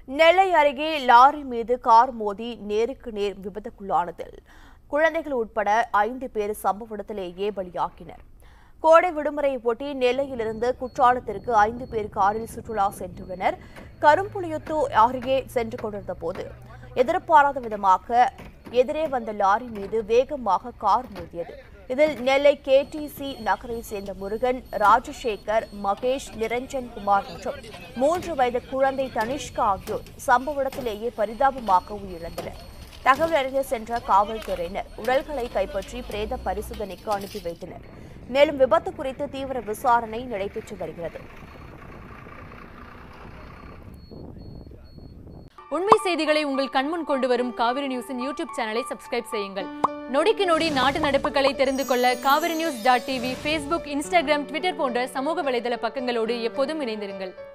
நெல்லை அருகே லாரி மீது கார் மோதி நேருக்கு நேர் விபத்துக்குள்ளானதில் குழந்தைகள் உட்பட ஐந்து பேர் சம்பவ இடத்திலேயே பலியாக்கினர் கோடை விடுமுறையை ஒட்டி நெல்லையிலிருந்து குற்றாலத்திற்கு ஐந்து பேர் காரில் சுற்றுலா சென்றுள்ளனர் கரும்புலியுத்து அருகே சென்று கொண்டிருந்த போது எதிர்பாராத விதமாக எதிரே வந்த லாரி மீது வேகமாக கார் மோதியது இதில் நெல்லை கேடிசி நகரை சேர்ந்த முருகன் ராஜசேகர் மகேஷ் நிரஞ்சன் குமார் மற்றும் மூன்று வயது குழந்தை தனிஷ்கா ஆகியோர் சம்பவ இடத்திலேயே பரிதாபமாக உயிரிழந்தனர் தகவல் அறிந்து சென்ற காவல்துறையினர் உடல்களை கைப்பற்றி பிரேத பரிசோதனைக்கு அனுப்பி வைத்தனர் மேலும் விபத்து குறித்து தீவிர விசாரணை நடைபெற்று வருகிறது உண்மை செய்திகளை உங்கள் கண்முன் கொண்டு வரும் காவிரி நியூஸின் யூடியூப் சேனலை சப்ஸ்கிரைப் செய்யுங்கள் நொடிக்கு நொடி நாட்டு நடப்புகளை தெரிந்து கொள்ள Kaveri news dot TV Facebook Instagram Twitter போன்ற சமூக வலைதள பக்கங்களோடு எப்போதும் இணைந்திருங்கள்